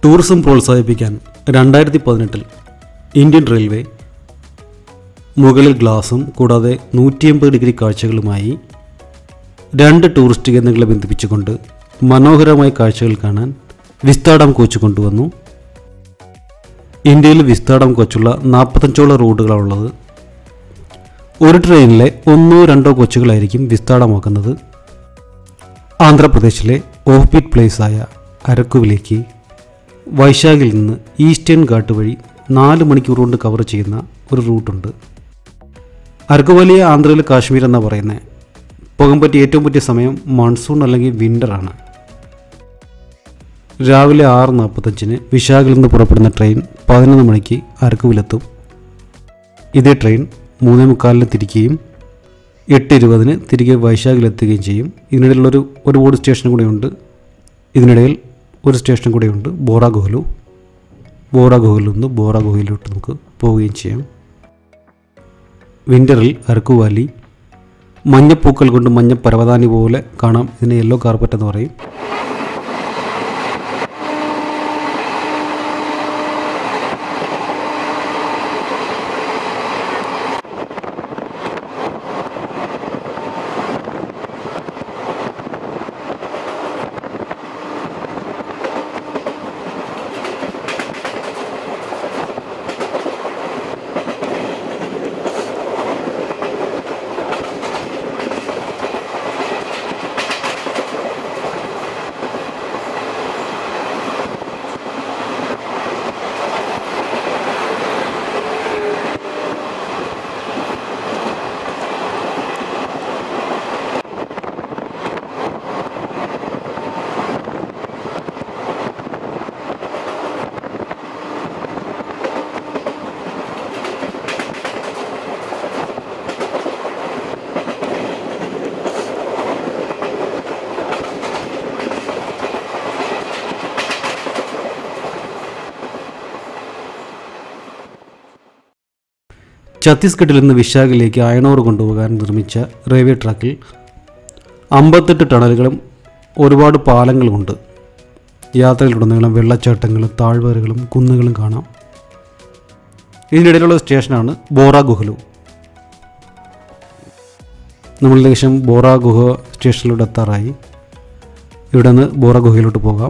tourism പ്രോത്സാഹിപ്പിക്കാൻ രണ്ടായിരത്തി പതിനെട്ടിൽ ഇന്ത്യൻ റെയിൽവേ മുകളിൽ ഗ്ലാസും കൂടാതെ നൂറ്റിയമ്പത് ഡിഗ്രി കാഴ്ചകളുമായി രണ്ട് ടൂറിസ്റ്റ് കേന്ദ്രങ്ങളെ ബന്ധിപ്പിച്ചുകൊണ്ട് മനോഹരമായ കാഴ്ചകൾ കാണാൻ വിസ്താഡം കോച്ച് കൊണ്ടുവന്നു ഇന്ത്യയിൽ വിസ്താഡം കോച്ചുള്ള നാൽപ്പത്തഞ്ചോളം റൂട്ടുകളാണ് ഉള്ളത് ഒരു ട്രെയിനിലെ ഒന്നോ രണ്ടോ കോച്ചുകളായിരിക്കും വിസ്താഡമാക്കുന്നത് ആന്ധ്രാപ്രദേശിലെ ഓഫ് ബീറ്റ് പ്ലേസായ അരക്കുവിലേക്ക് വൈശാഖിൽ നിന്ന് ഈസ്റ്റേൺ ഘാട്ട് വഴി നാല് മണിക്കൂർ കൊണ്ട് കവർ ചെയ്യുന്ന ഒരു റൂട്ടുണ്ട് അരക്കുവലിയെ ആന്ധ്രയിലെ കാശ്മീർ എന്നാണ് പറയുന്നത് പോകാൻ പറ്റിയ ഏറ്റവും പറ്റിയ സമയം മൺസൂൺ അല്ലെങ്കിൽ വിൻ്ററാണ് രാവിലെ ആറ് നാൽപ്പത്തഞ്ചിന് വിശാഖിൽ നിന്ന് പുറപ്പെടുന്ന ട്രെയിൻ പതിനൊന്ന് മണിക്ക് അരക്കുവിലെത്തും ഇതേ ട്രെയിൻ മൂന്നേ മുക്കാലിന് തിരിക്കുകയും എട്ട് ഇരുപതിന് തിരികെ വൈശാഖിലെത്തുകയും ചെയ്യും ഇതിനിടയിലുള്ളൊരു ഒരു ബോർഡ് സ്റ്റേഷൻ കൂടെയുണ്ട് ഇതിനിടയിൽ ഒരു സ്റ്റേഷൻ കൂടെയുണ്ട് ബോറ ഗുഹലു ബോറ ഗുഹലിൽ നിന്ന് ബോറ ഗുഹയിലോട്ട് നമുക്ക് പോവുകയും ചെയ്യാം വിൻ്ററിൽ അരക്കുവാലി മഞ്ഞപ്പൂക്കൾ കൊണ്ട് മഞ്ഞ പരവതാനി പോലെ കാണാം ഇതിനെ യെല്ലോ കാർപ്പറ്റ് എന്ന് പറയും ഛത്തീസ്ഗഡിൽ നിന്ന് വിശാഖിലേക്ക് അയണോർ കൊണ്ടുപോകാൻ നിർമ്മിച്ച റെയിൽവേ ട്രാക്കിൽ അമ്പത്തെട്ട് ടണലുകളും ഒരുപാട് പാലങ്ങളുമുണ്ട് യാത്രയിലുടനീളം വെള്ളച്ചാട്ടങ്ങളും താഴ്വരകളും കുന്നുകളും കാണാം ഇതിനിടയിലുള്ള സ്റ്റേഷനാണ് ബോറ ഗുഹലു നമ്മൾ ഏകദേശം ബോറ ഗുഹ സ്റ്റേഷനിലൂടെ എത്താറായി ഇവിടെ നിന്ന് ബോറ ഗുഹയിലോട്ട് പോകാം